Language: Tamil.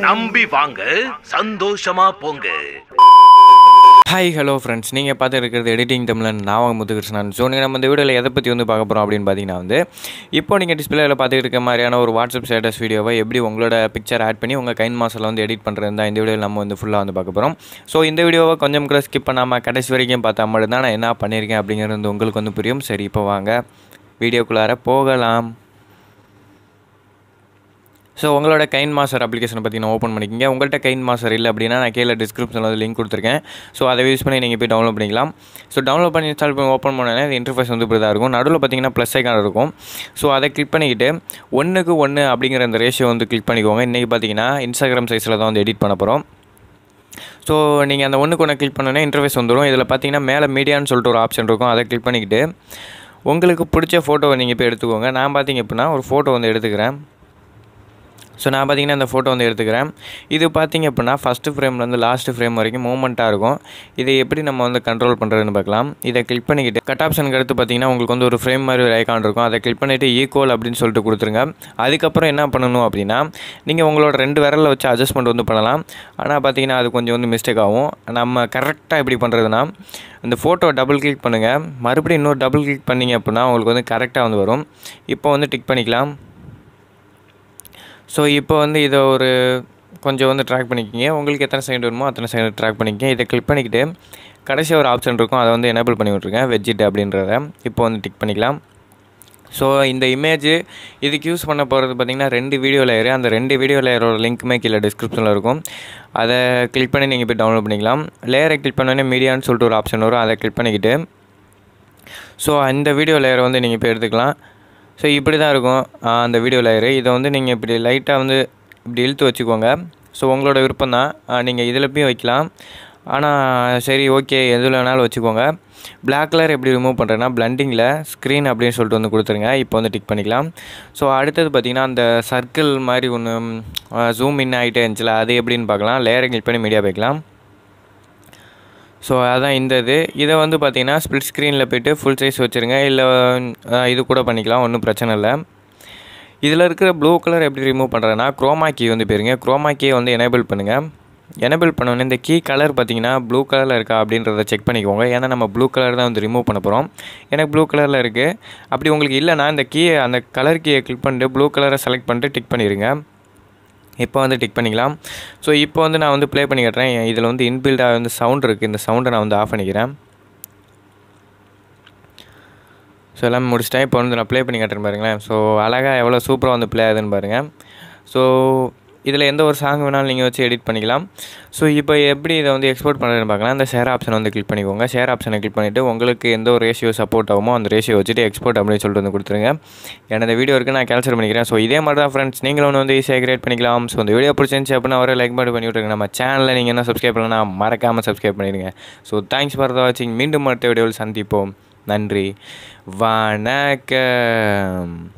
நம்பி வாங்க சந்தோஷமா போங்க ஹாய் ஹலோ ஃப்ரெண்ட்ஸ் நீங்கள் பார்த்து இருக்கிறது எடிட்டிங் தமிழன் நான் முத்துகிருஷ்ணன் ஸோ நீங்கள் நம்ம இந்த வீடியோவில் எதை பற்றி வந்து பார்க்க போகிறோம் அப்படின்னு பார்த்தீங்கன்னா வந்து இப்போ நீங்கள் டிஸ்பிளேயில் பார்த்துட்டு இருக்க மாதிரியான ஒரு வாட்ஸ்அப் ஸ்டேட்டஸ் வீடியோவை எப்படி உங்களோட பிக்சர் ஆட் பண்ணி உங்கள் கைன் மாசில் வந்து எடிட் பண்ணுறது தான் இந்த வீடியோவில் நம்ம வந்து ஃபுல்லாக வந்து பார்க்க போகிறோம் ஸோ இந்த வீடியோவை கொஞ்சம் கூட ஸ்கிப் பண்ணாமல் கடைசி வரைக்கும் பார்த்தா மட்டும்தான் நான் என்ன பண்ணியிருக்கேன் அப்படிங்கிறது வந்து உங்களுக்கு வந்து புரியும் சரி இப்போ வாங்க வீடியோக்குள்ளார போகலாம் ஸோ உங்களோட கைன் மாஸ்டர் அப்ளிகேஷனை பார்த்தீங்கன்னா ஓப்பன் பண்ணிக்கிங்க உங்கள்கிட்ட கைன் மாஸ்டர் இல்லை அப்படின்னா நான் கீழே டிஸ்கிரிப்ஷனில் வந்து லிங்க் கொடுத்துருக்கேன் ஸோ அதை யூஸ் பண்ணி நீங்கள் போய் டவுன்லோட் பண்ணிக்கலாம் ஸோ டவுன்லோட் பண்ணி இன்ஸ்டால் பண்ணி ஓப்பன் பண்ணோன்னே அது இன்டர்ஃபேஸ் வந்து இப்படி தான் இருக்கும் நடுவில் பார்த்தீங்கன்னா ப்ளஸ் ஐக்கான் இருக்கும் ஸோ அதை கிளிக் பண்ணிக்கிட்டு ஒன்றுக்கு ஒன்று அப்படிங்கிற அந்த ரேஷியோ வந்து கிளிக் பண்ணிக்கோங்க இன்றைக்கி பார்த்தீங்கன்னா இன்ஸ்டாகிராம் சைஸில் தான் வந்து எடிட் பண்ண போகிறோம் ஸோ நீங்கள் அந்த ஒன்றுக்கு ஒன்று கிளிக் பண்ணோன்னே இன்டர்ஃபேஸ் வந்துடும் இதில் பார்த்தீங்கன்னா மேலே மீடியான்னு சொல்லிட்டு ஒரு ஆப்ஷன் இருக்கும் அதை கிளிக் பண்ணிக்கிட்டு உங்களுக்கு பிடிச்ச ஃபோட்டோவை நீங்கள் போய் எடுத்துக்கோங்க நான் பார்த்தீங்க அப்படின்னா ஒரு ஃபோட்டோ வந்து எடுத்துக்கிறேன் ஸோ நான் பார்த்தீங்கன்னா இந்த ஃபோட்டோ வந்து எடுத்துக்கிறேன் இது பார்த்தீங்க அப்படின்னா ஃபஸ்ட்டு ஃப்ரேம்லேருந்து லாஸ்ட் ஃப்ரேம் வரைக்கும் மூமெண்ட்டாக இருக்கும் இதை எப்படி நம்ம வந்து கண்ட்ரோல் பண்ணுறதுன்னு பார்க்கலாம் இதை கிளிக் பண்ணிக்கிட்டு கட் ஆப்ஷனுக்கு அடுத்து பார்த்தீங்கன்னா உங்களுக்கு வந்து ஒரு ஃப்ரேம் மாதிரி ஒரு ஐக்கான் இருக்கும் அதை கிளிக் பண்ணிவிட்டு ஈக்குவல் அப்படின்னு சொல்லிட்டு கொடுத்துருங்க அதுக்கப்புறம் என்ன பண்ணணும் அப்படின்னா நீங்கள் உங்களோட ரெண்டு விரலில் வச்சு அட்ஜஸ்ட்மெண்ட் வந்து பண்ணலாம் ஆனால் பார்த்தீங்கன்னா அது கொஞ்சம் வந்து மிஸ்டேக் ஆகும் நம்ம கரெக்டாக எப்படி பண்ணுறதுனா இந்த ஃபோட்டோ டபுள் கிளிக் பண்ணுங்கள் மறுபடியும் இன்னொரு டபுள் கிளிக் பண்ணிங்க அப்படின்னா உங்களுக்கு வந்து கரெக்டாக வந்து வரும் இப்போ வந்து டிக் பண்ணிக்கலாம் ஸோ இப்போ வந்து இதை ஒரு கொஞ்சம் வந்து ட்ராக் பண்ணிக்கிங்க உங்களுக்கு எத்தனை செகண்ட் வேணுமோ அத்தனை செகண்ட் ட்ராக் பண்ணிக்கங்க இதை கிளிக் பண்ணிக்கிட்டு கடைசி ஒரு ஆப்ஷன் இருக்கும் அதை வந்து எனேபிள் பண்ணி விட்ருக்கேன் வெஜ்ஜிட் அப்படின்றத இப்போ வந்து டிக் பண்ணிக்கலாம் ஸோ இந்த இமேஜ் இதுக்கு யூஸ் பண்ண போகிறது பார்த்திங்கன்னா ரெண்டு வீடியோ லேயரு அந்த ரெண்டு வீடியோ லேயரோட லிங்க்குமே கீழே டிஸ்கிரிப்ஷனில் இருக்கும் அதை கிளிக் பண்ணி நீங்கள் போய் டவுன்லோட் பண்ணிக்கலாம் லேயரை கிளிக் பண்ணோன்னே மீடியான்னு சொல்லிட்டு ஒரு ஆப்ஷன் வரும் அதை கிளிக் பண்ணிக்கிட்டு ஸோ அந்த வீடியோ லேயரை வந்து நீங்கள் போய் எடுத்துக்கலாம் ஸோ இப்படி தான் இருக்கும் அந்த வீடியோ லேயரு இதை வந்து நீங்கள் இப்படி லைட்டாக வந்து இப்படி இழுத்து வச்சுக்கோங்க ஸோ உங்களோட விருப்பம் தான் நீங்கள் இதில் போய் வைக்கலாம் ஆனால் சரி ஓகே எதில் வேணாலும் வச்சுக்கோங்க பிளாக் கலர் எப்படி ரிமூவ் பண்ணுறேன்னா பிளண்டிங்கில் ஸ்க்ரீன் அப்படின்னு சொல்லிட்டு வந்து கொடுத்துருங்க இப்போ வந்து டிக் பண்ணிக்கலாம் ஸோ அடுத்தது பார்த்திங்கன்னா அந்த சர்க்கிள் மாதிரி ஒன்று ஜூம் இன் ஆகிட்டே இருந்துச்சுல அது எப்படின்னு பார்க்கலாம் லேயரை கிளிக் பண்ணி மீடியா வைக்கலாம் ஸோ அதான் இந்த இது இதை வந்து பார்த்தீங்கன்னா ஸ்ப்ளிட் ஸ்க்ரீனில் போய்ட்டு ஃபுல் சைஸ் வச்சுருங்க இல்லை இது கூட பண்ணிக்கலாம் ஒன்றும் பிரச்சனை இல்லை இதில் இருக்கிற ப்ளூ கலர் எப்படி ரிமூவ் பண்ணுறேன்னா குரோமா கீ வந்து போயிருங்க குரோமா கீயை வந்து எனேபிள் பண்ணுங்கள் எனேபிள் பண்ணோன்னே இந்த கீ கலர் பார்த்தீங்கன்னா ப்ளூ கலரில் இருக்கா அப்படின்றத செக் பண்ணிக்கோங்க ஏன்னா நம்ம ப்ளூ கலர் தான் வந்து ரிமூவ் பண்ண போகிறோம் எனக்கு ப்ளூ கலரில் இருக்குது அப்படி உங்களுக்கு இல்லைனா இந்த கீயை அந்த கலர் கீயை கிளிக் பண்ணிட்டு ப்ளூ கலரை செலக்ட் பண்ணிட்டு டிக் பண்ணிடுங்க இப்போ வந்து டிக் பண்ணிக்கலாம் ஸோ இப்போ வந்து நான் வந்து ப்ளே பண்ணி கட்டுறேன் இதில் வந்து இன்பில்டாக வந்து சவுண்ட் இருக்குது இந்த சவுண்டை நான் வந்து ஆஃப் பண்ணிக்கிறேன் ஸோ எல்லாம் முடிச்சிட்டேன் இப்போ வந்து நான் ப்ளே பண்ணி கட்டுறேன் பாருங்களேன் ஸோ அழகாக எவ்வளோ சூப்பராக வந்து ப்ளே ஆகுதுன்னு பாருங்கள் ஸோ இதில் எந்த ஒரு சாங் வேணாலும் நீங்கள் வச்சு எடிட் பண்ணிக்கலாம் ஸோ இப்போ எப்படி இதை வந்து எக்ஸ்போர்ட் பண்ணுறதுன்னு பார்க்கலாம் இந்த ஷேர் ஆப்ஷனை வந்து கிளிக் பண்ணிக்கோங்க ஷேர் ஆப்ஷனை கிளிக் பண்ணிவிட்டு உங்களுக்கு எந்த ஒரு ரேஷியோ சப்போர்ட் ஆகுமோ அந்த ரேஷியோ வச்சுட்டு எக்ஸ்போர்ட் அப்படின்னு சொல்லிட்டு வந்து கொடுத்துருங்க எனது வீடியோ இருக்குது நான் கேன்சல் பண்ணிக்கிறேன் ஸோ இதே மாதிரி தான் ஃப்ரெண்ட்ஸ் நீங்களும் ஒன்று வந்து ஈஸியாக கிரியேட் பண்ணிக்கலாம் ஸோ இந்த வீடியோ பிடிச்சிருந்துச்சு அப்படின்னா வர லைக் பண்ணி பண்ணி விட்ருங்க நம்ம சேனலில் நீங்கள் என்ன சப்ஸ்கிரைப் பண்ணலாம் மறக்காமல் சப்ஸ்கிரைப் பண்ணிடுங்க ஸோ தேங்க்ஸ் ஃபார் த வாட்சிங் மீண்டும் அடுத்த வீடியோவில் சந்திப்போம் நன்றி வணக்கம்